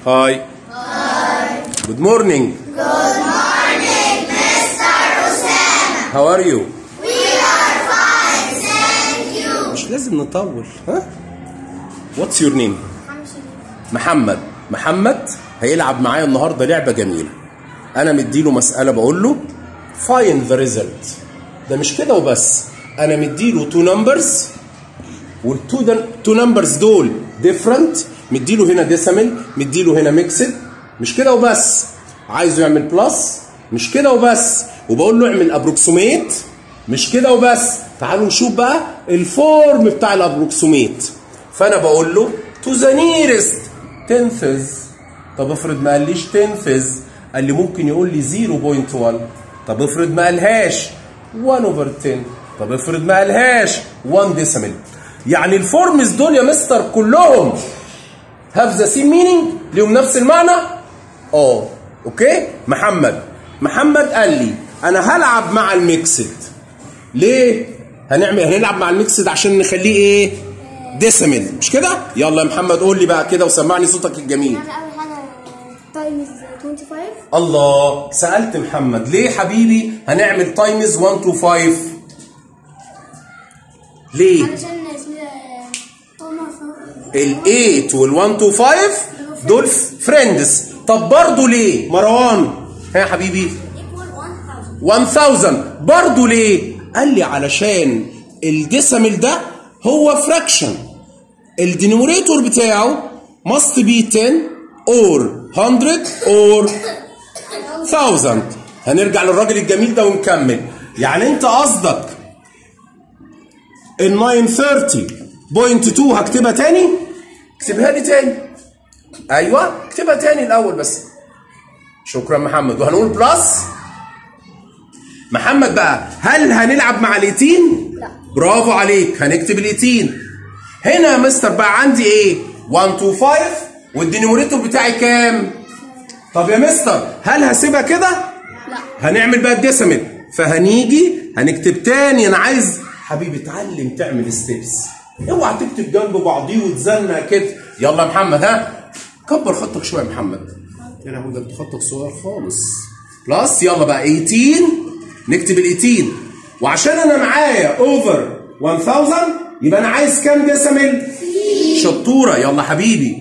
هاي Good morning. Good morning, Mr. Osama. How are you? We are fine, thank you. مش لازم نطول ها؟ What's your name? محمد محمد هيلعب معايا النهارده لعبه جميله انا مديله مساله بقول له find the result ده مش كده وبس انا مديله two numbers والتو تو نمبرز دول different مديله هنا ديسيمال مديله هنا ميكسد مش كده وبس عايزه يعمل بلس مش كده وبس وبقول له اعمل ابروكسيميت مش كده وبس تعالوا نشوف بقى الفورم بتاع الابروكسيميت فانا بقول له to the nearest tenths طب افرض ما قاليش tenths قال لي ممكن يقول لي 0.1 طب افرض ما قالهاش 1 over 10 طب افرض ما قالهاش 1 ديسيمال يعني الفورمز دول يا مستر كلهم هاف ذا سيم مينينج ليهم نفس المعنى اه اوكي محمد محمد قال لي انا هلعب مع الميكسد ليه هنعمل هنلعب مع الميكسد عشان نخليه ايه ديسيمال مش كده يلا يا محمد قول لي بقى كده وسمعني صوتك الجميل يعني اول حاجه تايمز 25 الله سألت محمد ليه حبيبي هنعمل تايمز 1 to 5 ليه علشان اسمها ال 8 وال 1 to 5 دول فريندز طب برضه ليه مروان ها يا حبيبي 1000 برضه ليه قال لي علشان الديسيمال ده هو فراكشن الدينوميريتور بتاعه must be 10 or 100 or 1000 هنرجع للراجل الجميل ده ونكمل يعني انت قصدك ال 930.2 هكتبها تاني اكتبها لي تاني ايوه اكتبها تاني الاول بس شكرا محمد وهنقول بلس محمد بقى هل هنلعب مع الاتين لا. برافو عليك هنكتب الاتين هنا يا مستر بقى عندي ايه 1 2 5 والدينوميريتور بتاعي كام طب يا مستر هل هسيبها كده لا هنعمل بقى الديسيمال فهنيجي هنكتب تاني انا عايز حبيبي اتعلم تعمل ستيبس اوعى تكتب جنب بعضيه وتزنق كده يلا يا محمد ها كبر خطك شويه يا محمد يا لهوي ده انت خطك صغير خالص بلس يلا بقى 18 نكتب ال 18 وعشان انا معايا اوفر 1000 يبقى انا عايز كام ديسيمال شطوره يلا حبيبي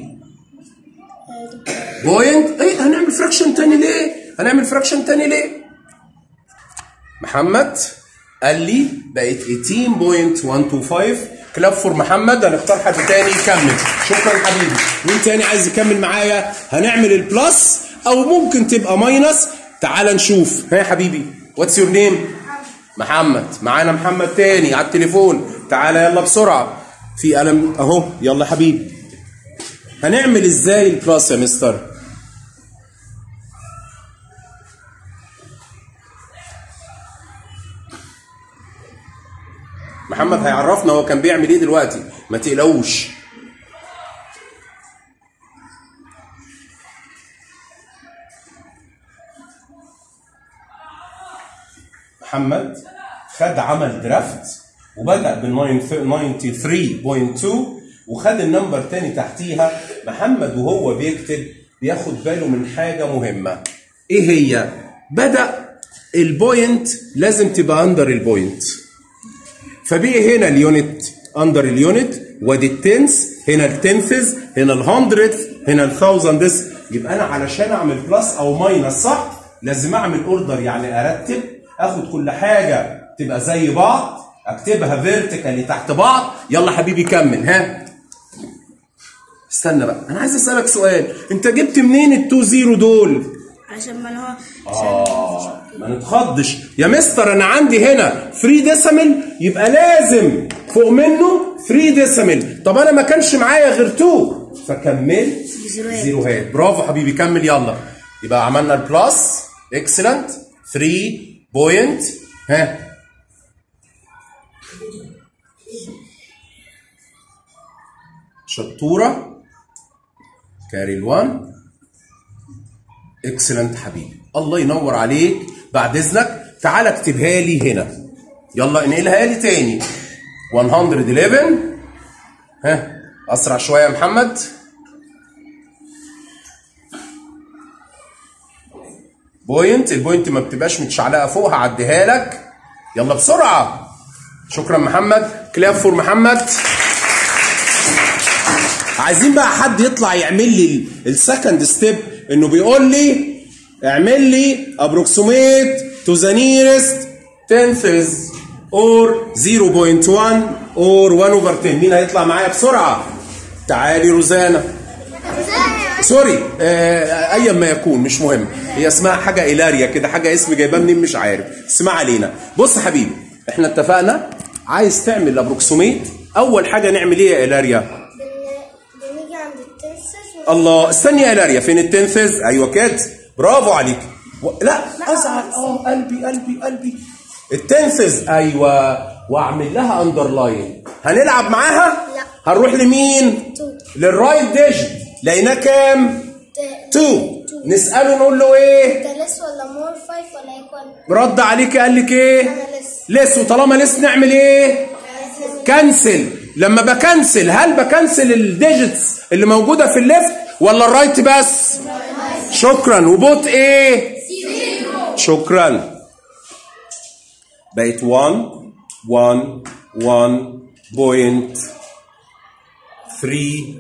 بوينت ايه هنعمل فراكشن تاني ليه هنعمل فراكشن تاني ليه محمد قال لي بقت 18.125 كلاب فور محمد هنختار حد تاني يكمل شكرا حبيبي مين تاني عايز يكمل معايا هنعمل البلس او ممكن تبقى ماينس تعال نشوف ها يا حبيبي واتس يور نيم محمد معانا محمد تاني على التليفون تعالى يلا بسرعه في قلم اهو يلا حبيبي هنعمل ازاي البلس يا مستر محمد هيعرفنا هو كان بيعمل ايه دلوقتي ما تقلقوش محمد خد عمل درافت وبدأ بال 93.2 وخد النمبر تاني تحتيها محمد وهو بيكتب بياخد باله من حاجة مهمة ايه هي؟ بدأ البوينت لازم تبقى اندر البوينت فبقي هنا اليونت اندر اليونت وادي التنس هنا التنثز هنا الهندرد هنا الثاوزندس يبقى انا علشان اعمل بلس او ماينس صح لازم اعمل اوردر يعني ارتب اخد كل حاجه تبقى زي بعض اكتبها فيرتيكالي تحت بعض يلا حبيبي كمل ها استنى بقى انا عايز اسالك سؤال انت جبت منين التو زيرو دول عشان ما هو آه ما نتخضش يا مستر انا عندي هنا 3 ديسيمال يبقى لازم فوق منه 3 ديسيمال طب انا ما كانش معايا غير 2 فكملت زيروهات. زيروهات برافو حبيبي كمل يلا يبقى عملنا البلس اكسلنت 3 بوينت ها شطوره كاري ال1 اكسلنت حبيبي الله ينور عليك بعد اذنك تعالى اكتبها لي هنا يلا انقلها لي تاني 111 ها اسرع شويه يا محمد بوينت البوينت ما بتبقاش متشعلقه فوق هعديها لك يلا بسرعه شكرا محمد كلاب فور محمد عايزين بقى حد يطلع يعمل لي السكند ستيب انه بيقول لي اعمل لي ابروكسيميت تو ذا نيرست تنثز اور 0.1 اور 1 اوفر 10 مين هيطلع معايا بسرعه تعالي روزانا سوري آه ايا ما يكون مش مهم هي اسمها حاجه ايلاريا كده حاجه اسم جايباه منين مش عارف اسمها علينا بص يا حبيبي احنا اتفقنا عايز تعمل ابروكسيميت اول حاجه نعمل ايه يا ايلاريا بن- بنيجي عند التنسس الله استني يا ايلاريا فين التنفذ ايوه كده برافو عليك و... لا ازعل اه قلبي قلبي قلبي التنفذ ايوه واعمل لها اندرلاين هنلعب معاها لا. هنروح لمين Two. للرايت ديجيت لقيناه كام 2 نساله نقول له ايه ده لس ولا مور فايف ولا ايكوال رد عليك قال لك ايه انا لس لس وطالما لس نعمل ايه كنسل لما بكنسل هل بكنسل الديجيتس اللي موجوده في الليفت ولا الرايت بس شكرا وبوت ايه شكرا بقت 1 1 1 بوينت 3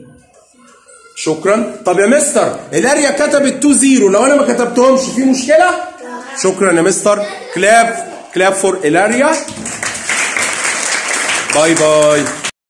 شكرا طب يا مستر الاريا كتبت 2 0 لو انا ما كتبتهمش في مشكله شكرا يا مستر كلاب كلاب فور الاريا باي باي